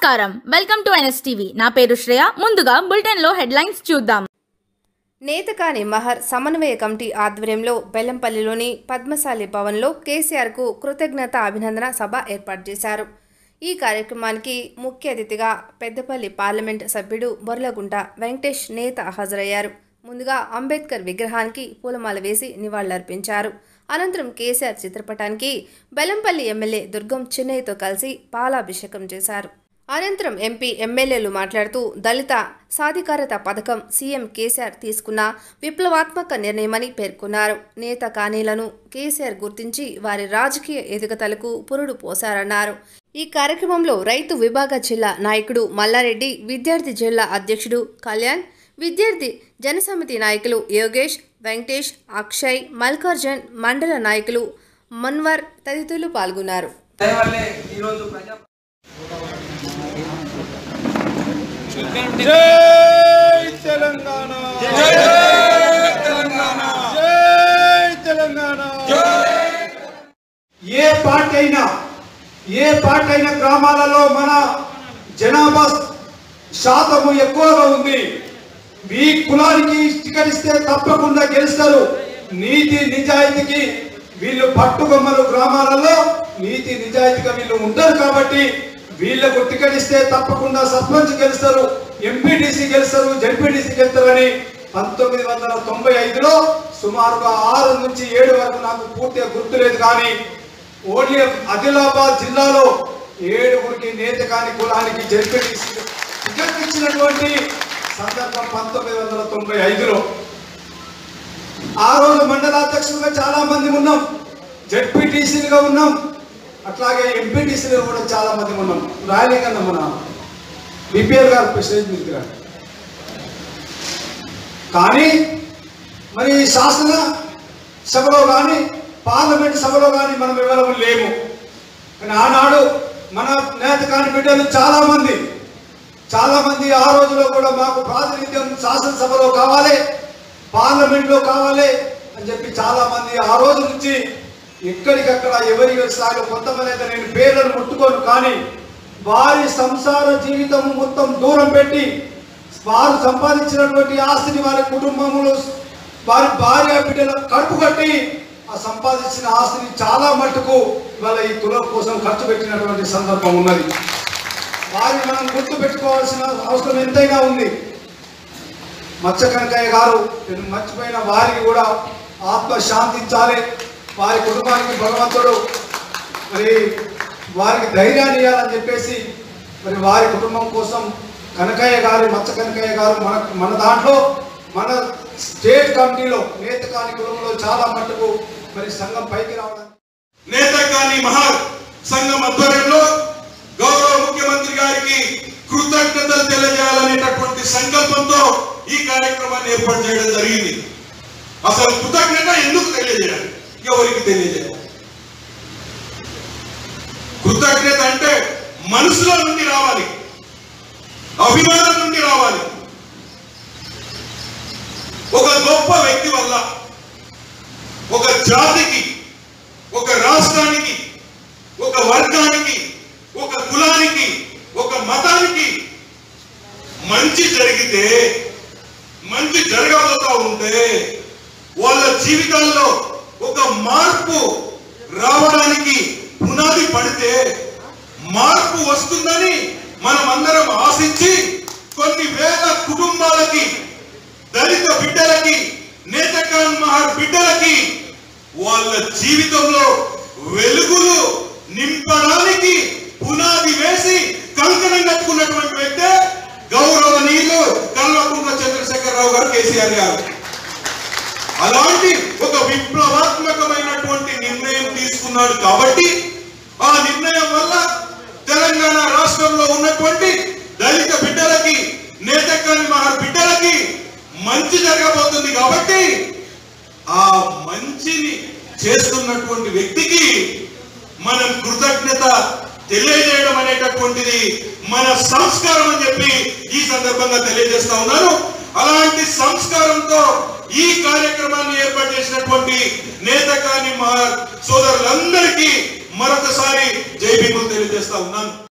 నమస్కారం welcome to NSTV నా పేరు శ్రేయ ముందుగా బులెటిన్ లో హెడ్లైన్స్ చూద్దాం నేతకాని మహర్ సమన్వయ కమిటీ ఆధ్వర్యంలో బెల్లంపల్లిలోని పద్మశాలి భవన్లో కేసీఆర్కు కృతజ్ఞత అభినందన సభ ఏర్పాటు చేశారు ఈ కార్యక్రమానికి ముఖ్య అతిథిగా పెద్దపల్లి పార్లమెంట్ సభ్యుడు బొర్లగుంట వెంకటేష్ నేత హాజరయ్యారు ముందుగా అంబేద్కర్ విగ్రహానికి పూలమాల వేసి నివాళులర్పించారు అనంతరం కేసీఆర్ చిత్రపటానికి బెల్లంపల్లి ఎమ్మెల్యే దుర్గం చిన్నయ్యతో కలిసి పాలాభిషేకం చేశారు అనంతరం ఎంపీ ఎమ్మెల్యేలు మాట్లాడుతూ దళిత సాధికారత పథకం సీఎం కేసీఆర్ తీసుకున్న విప్లవాత్మక నిర్ణయమని పేర్కొన్నారు నేత కానీలను కేసీఆర్ గుర్తించి వారి రాజకీయ ఎదుగుదలకు పురుడు పోశారన్నారు ఈ కార్యక్రమంలో రైతు విభాగ జిల్లా నాయకుడు మల్లారెడ్డి విద్యార్థి జిల్లా అధ్యక్షుడు కళ్యాణ్ విద్యార్థి జనసమితి నాయకులు యోగేష్ వెంకటేష్ అక్షయ్ మల్కార్జున్ మండల నాయకులు మన్వర్ తదితరులు పాల్గొన్నారు దయవల్లే ఈరోజు ప్రజా జై తెలంగాణ జై తెలంగాణ జై తెలంగాణ ఏ పార్టీ అయినా ఏ పార్టీ అయిన గ్రామాలలో మన జనాభా శాతము ఎక్కువగా ఉంది మీ కులానికి టికెట్ ఇస్తే తప్పకుండా గెలుస్తారు నీతి నిజాయితీకి వీళ్ళు పట్టుకొమ్మలు గ్రామాలలో నీతి నిజాయితీగా వీళ్ళు ఉంటారు కాబట్టి వీళ్ళకు టికెట్ ఇస్తే తప్పకుండా సర్పంచ్ గెలుస్తారు ఎంపీటీసీ గెలుస్తారు జడ్పీటీసీ గెలుస్తారని పంతొమ్మిది వందల తొంభై ఐదులో సుమారుగా ఆరు నుంచి ఏడు వరకు నాకు పూర్తిగా గుర్తులేదు కానీ ఓన్లీ ఆదిలాబాద్ జిల్లాలో ఏడుగురికి నేత కాని కులానికి జడ్పీటీసీ టికెట్ ఇచ్చినటువంటి సందర్భం పంతొమ్మిది వందల తొంభై ఐదులో ఆ రోజు మండలాధ్యక్షులుగా చాలా మంది ఉన్నాం జడ్పీటీసీలుగా ఉన్నాం అట్లాగే ఎంపీటీసీలుగా కూడా చాలా మంది ఉన్నాం రాయలేకన్నా మన బిపిఎల్ గారు స్టేజ్ మీదకి రండి. కానీ మరి శాసన సభలో కానీ పార్లమెంట్ సభలో కానీ మనం ఎవరు లేము కానీ ఆనాడు మన నేత కాని బిడ్డలు చాలా మంది చాలా మంది ఆ రోజులో కూడా మాకు ప్రాతినిధ్యం శాసనసభలో కావాలి పార్లమెంట్లో కావాలి అని చెప్పి చాలా మంది ఆ రోజు నుంచి ఎక్కడికక్కడ ఎవరి స్థాయిలో కొంతమంది అయితే నేను పేర్లను ముట్టుకోను కానీ వారి సంసార జీవితం మొత్తం దూరం పెట్టి వారు సంపాదించినటువంటి ఆస్తిని వారి కుటుంబములు వారి భార్య బిడ్డల కడుపు కట్టి ఆ సంపాదించిన ఆస్తిని చాలా మట్టుకు ఇవాళ ఈ కులం కోసం ఖర్చు పెట్టినటువంటి సందర్భం ఉన్నది వారిని మనం గుర్తు పెట్టుకోవాల్సిన అవసరం ఎంతైనా ఉంది మచ్చ కనకయ్య గారు నేను మర్చిపోయిన వారికి కూడా ఆత్మ శాంతించాలి వారి కుటుంబానికి భగవంతుడు మరి వారికి ధైర్యాన్ని ఇవ్వాలని చెప్పేసి మరి వారి కుటుంబం కోసం కనకయ్య గారు మచ్చ కనకయ్య గారు మన మన దాంట్లో మన స్టేట్ కమిటీలో నేత కాని కులంలో చాలా మట్టుకు మరి సంఘం పైకి రావడానికి నేతకాని మహా సంఘం ఆధ్వర్యంలో గౌరవ ముఖ్యమంత్రి గారికి కృతజ్ఞతలు తెలియజేయాలనేటటువంటి సంకల్పంతో ఈ కార్యక్రమాన్ని ఏర్పాటు చేయడం జరిగింది అసలు కృతజ్ఞత ఎందుకు తెలియజేయాలి ఎవరికి తెలియజేయాలి కృతజ్ఞత అంటే మనసులో నుండి రావాలి అభిమానం నుండి రావాలి ఒక గొప్ప వ్యక్తి వల్ల ఒక జాతికి ఒక రాష్ట్రానికి ఒక వర్గానికి ఒక కులానికి ఒక మతానికి మంచి జరిగితే మంచి జరగబోతా ఉంటే వాళ్ళ జీవితాల్లో ఒక మార్పు రావడానికి పునాది పడితే మార్పు వస్తుందని మనం అందరం ఆశించి కొన్ని వేల కుటుంబాలకి దళిత బిడ్డలకి నేతకాన్ మహర్ బిడ్డలకి వాళ్ళ జీవితంలో వెలుగులు నింపడానికి పునాది వేసి కంకణం కట్టుకున్నటువంటి వ్యక్తే గౌరవనీయులు కల్వకుంట్ల చంద్రశేఖరరావు గారు కేసీఆర్ గారు అలాంటి ఒక విప్లవాత్మకమైనటువంటి నిర్ణయం తీసుకున్నాడు కాబట్టి ఆ నిర్ణయం వల్ల తెలంగాణ రాష్ట్రంలో ఉన్నటువంటి దళిత బిడ్డలకి నేతకాని మహర్ బిడ్డలకి మంచి జరగబోతుంది కాబట్టి ఆ మంచిని చేస్తున్నటువంటి వ్యక్తికి మనం కృతజ్ఞత తెలియజేయడం అనేటటువంటిది మన సంస్కారం అని చెప్పి ఈ సందర్భంగా తెలియజేస్తా ఉన్నాను అలాంటి సంస్కారంతో ఈ కార్యక్రమాన్ని ఏర్పాటు చేసినటువంటి నేత కాని మా సోదరులందరికీ మరొకసారి జై భీములు తెలియజేస్తా ఉన్నాను